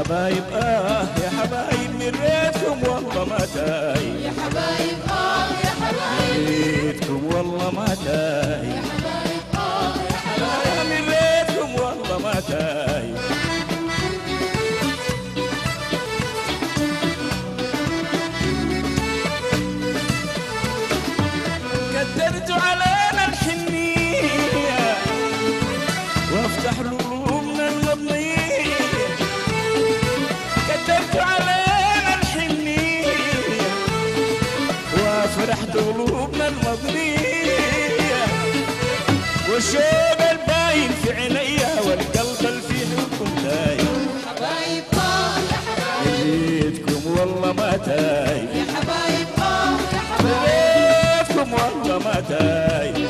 حبايب آه يا حبايب من ريتكم والله ما تايب يا حبايب آه يا حبايب ريتكم والله ما تايب يا حبايب آه يا حبايب آه من ريتكم والله ما تايب كدرتوا علينا الحنية وافتح قلوبنا المضنية كدرتوا علينا الحنية وافرحت قلوبنا المضنية والشوق الباين في عينيا والقلب اللي في حبكم دايم حبايب آه يا حبايب ريتكم والله ما تايب يا حبايب آه يا حبايب ريتكم والله ما تايب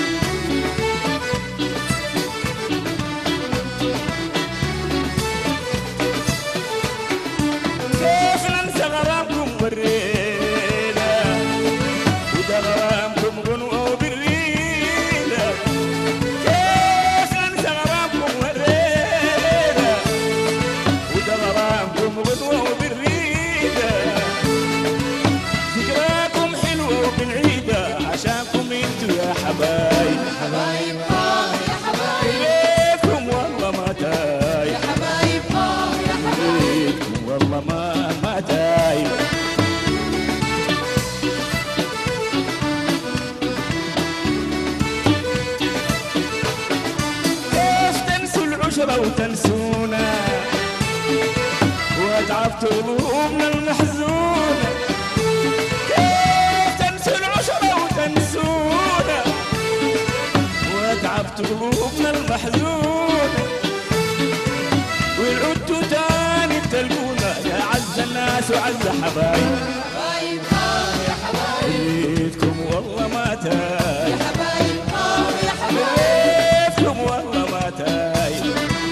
كيف ننسى غرامكم ورينا وده غرامكم غنوة وبرينا كيف ننسى غرامكم ورينا وده غرامكم غنوة وبرينا ذكراكم حلوة وبنعيدها عشانكم انتوا يا حبايب حبايب آه يا حبايب ليكم والله ما تايب يا حبايب آه يا حبايب ليكم والله ما ما تايب كيف تنسوا العشرة وتنسونا واتعبت قلوبنا المحزونة كيف تنسوا العشرة وتنسونا واتعبت قلوبنا المحزونة والعدتوا تاني تلقونا يا عز الناس وعز حبايب حبايب آه يا حبايب ايدكم والله ما يا تايب حبايب آه يا حبايب ايدكم والله ما تايب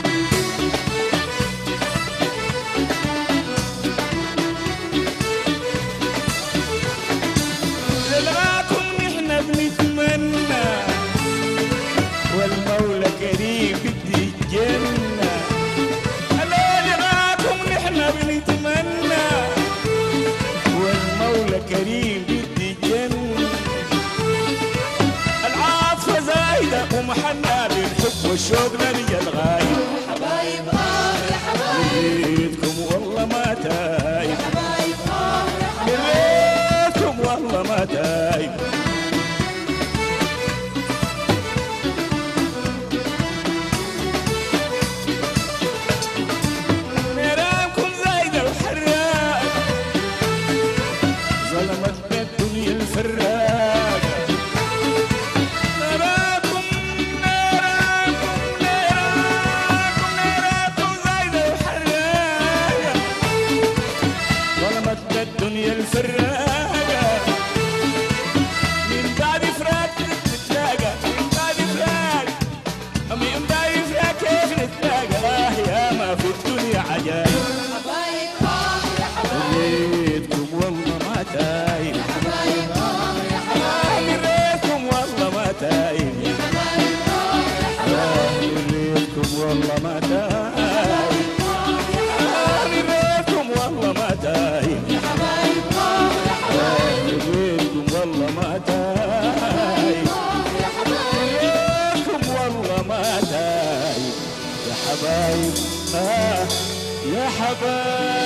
للغاكم نحن بنتمنى والمولى كريم بدي الجنة للغاكم نحن بنتمنى والمولى كريم بدي الجنة العاطفة زايدة ومحنى للحب والشوق نرجى الغايب حبايب آه يا حبايب ايدكم والله ما تايب حبايب آه يا حبايب ايدكم والله ما تايب نيرانكم زايدة وحراق ظلمت الدنيا الفراقة نيرانكم نيرانكم نيرانكم نيرانكم زايدة وحراقة ظلمت الدنيا الفراقة من بعد فراق نتلاقى من بعد فراق من بعد فراق كيف نتلاقى آه يا ما في الدنيا عجايب حبايب آه يا حبايب ريتكم والله ما تايب حبايب آه يا حبايب ريتكم والله ما تايب حبايب آه يا حبايب ريتكم والله ما تايب ريتكم والله ما تايب يا حبايب آه يا حبايب ريتكم والله ما تايب يا حبايب عليكم والله ما دايب يا حبايب آه يا حبايب